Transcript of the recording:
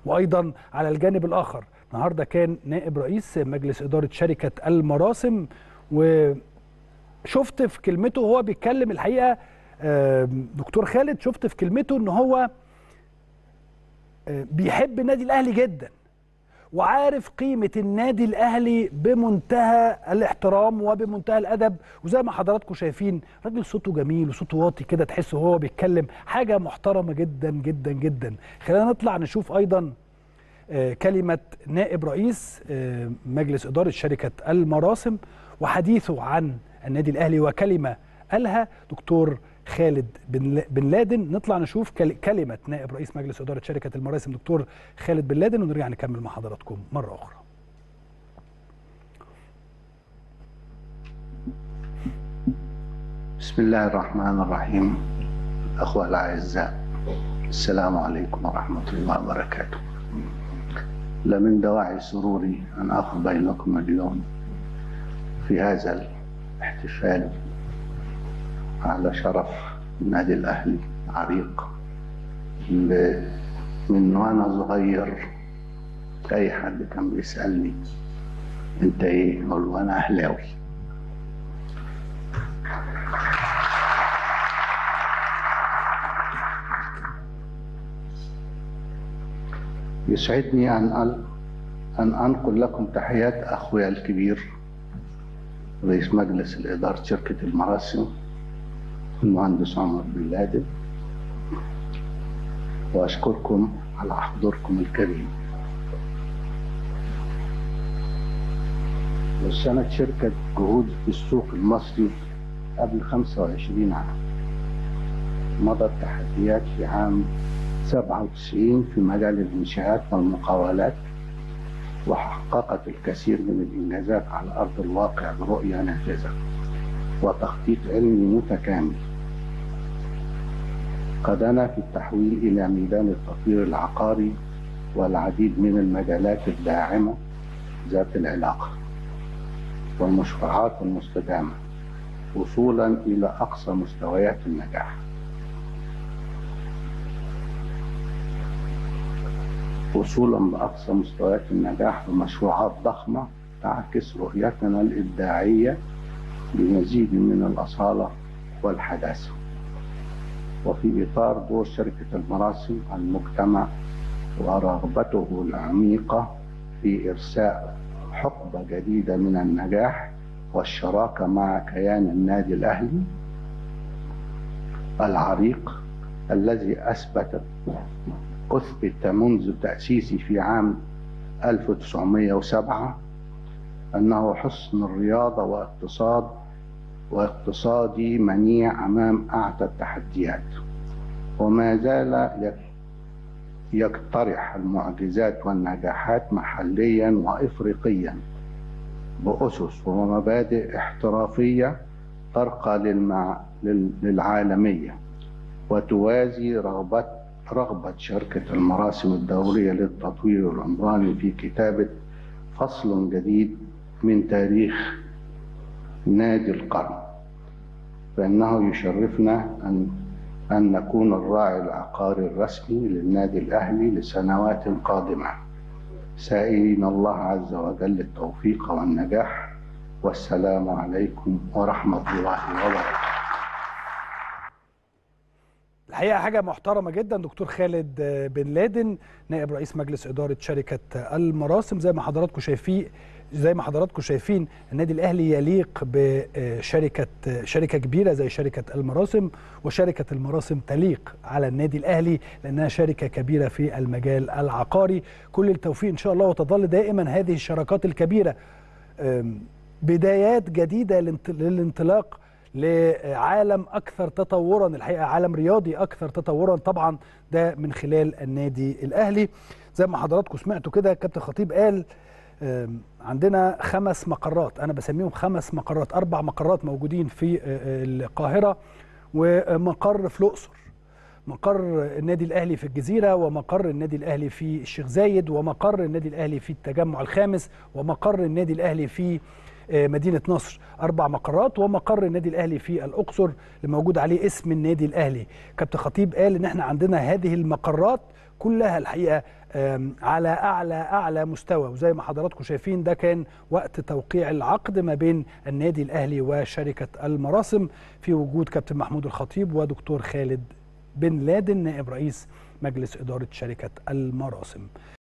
وايضا على الجانب الاخر النهارده كان نائب رئيس مجلس اداره شركه المراسم وشفت في كلمته وهو بيتكلم الحقيقه دكتور خالد شفت في كلمته ان هو بيحب النادي الاهلي جدا وعارف قيمة النادي الأهلي بمنتهى الاحترام وبمنتهى الأدب وزي ما حضراتكم شايفين راجل صوته جميل وصوته واطي كده تحسه وهو بيتكلم حاجة محترمة جدا جدا جدا خلينا نطلع نشوف أيضا كلمة نائب رئيس مجلس إدارة شركة المراسم وحديثه عن النادي الأهلي وكلمة قالها دكتور خالد بن لادن نطلع نشوف كلمة نائب رئيس مجلس إدارة شركة المراسم دكتور خالد بن لادن ونرجع نكمل مع حضراتكم مرة أخرى بسم الله الرحمن الرحيم أخوة الأعزاء السلام عليكم ورحمة الله وبركاته لمن دواعي سروري أن أخذ بينكم اليوم في هذا الاحتفال على شرف النادي الأهلي عريق من وأنا صغير أي حد كان بيسألني أنت إيه؟ أقول له أنا أهلاوي يسعدني أن أن أنقل لكم تحيات أخويا الكبير رئيس مجلس الإدارة شركة المراسم المهندس عمر بن لادن وأشكركم على حضوركم الكريم وسنة شركة جهود في السوق المصري قبل 25 عام مضت تحديات في عام 97 في مجال الإنشاءات والمقاولات وحققت الكثير من الإنجازات على أرض الواقع برؤية نافذة وتخطيط علمي متكامل قادنا في التحويل إلى ميدان التطوير العقاري والعديد من المجالات الداعمة ذات العلاقة والمشروعات المستدامة وصولا إلى أقصى مستويات النجاح وصولا لأقصى مستويات النجاح بمشروعات ضخمة تعكس رؤيتنا الإبداعية بمزيد من الأصالة والحداثة وفي إطار دور شركة المراسم المجتمع ورغبته العميقة في إرساء حقبة جديدة من النجاح والشراكة مع كيان النادي الأهلي العريق الذي أثبت أثبت منذ تأسيسه في عام 1907 أنه حسن الرياضة واقتصاد واقتصادي منيع أمام أعتى التحديات وما زال يقترح المعجزات والنجاحات محليا وإفريقيا بأسس ومبادئ احترافية ترقى للمع... للعالمية وتوازي رغبة رغبة شركة المراسم الدولية للتطوير العمراني في كتابة فصل جديد من تاريخ نادي القرن فإنه يشرفنا أن أن نكون الراعي العقاري الرسمي للنادي الأهلي لسنوات قادمة سائلين الله عز وجل التوفيق والنجاح والسلام عليكم ورحمة الله وبركاته الحقيقه حاجه محترمه جدا دكتور خالد بن لادن نائب رئيس مجلس اداره شركه المراسم زي ما حضراتكم شايفين زي ما حضراتكم شايفين النادي الاهلي يليق بشركه شركه كبيره زي شركه المراسم وشركه المراسم تليق على النادي الاهلي لانها شركه كبيره في المجال العقاري كل التوفيق ان شاء الله وتظل دائما هذه الشراكات الكبيره بدايات جديده للانطلاق لعالم اكثر تطورا الحقيقه عالم رياضي اكثر تطورا طبعا ده من خلال النادي الاهلي زي ما حضراتكم سمعتوا كده كابتن خطيب قال عندنا خمس مقرات انا بسميهم خمس مقرات اربع مقرات موجودين في القاهره ومقر في الاقصر مقر النادي الاهلي في الجزيره ومقر النادي الاهلي في الشيخ زايد ومقر النادي الاهلي في التجمع الخامس ومقر النادي الاهلي في مدينه نصر اربع مقرات ومقر النادي الاهلي في الاقصر اللي موجود عليه اسم النادي الاهلي كابتن خطيب قال ان احنا عندنا هذه المقرات كلها الحقيقه على اعلى اعلى مستوى وزي ما حضراتكم شايفين ده كان وقت توقيع العقد ما بين النادي الاهلي وشركه المراسم في وجود كابتن محمود الخطيب ودكتور خالد بن لادن نائب رئيس مجلس اداره شركه المراسم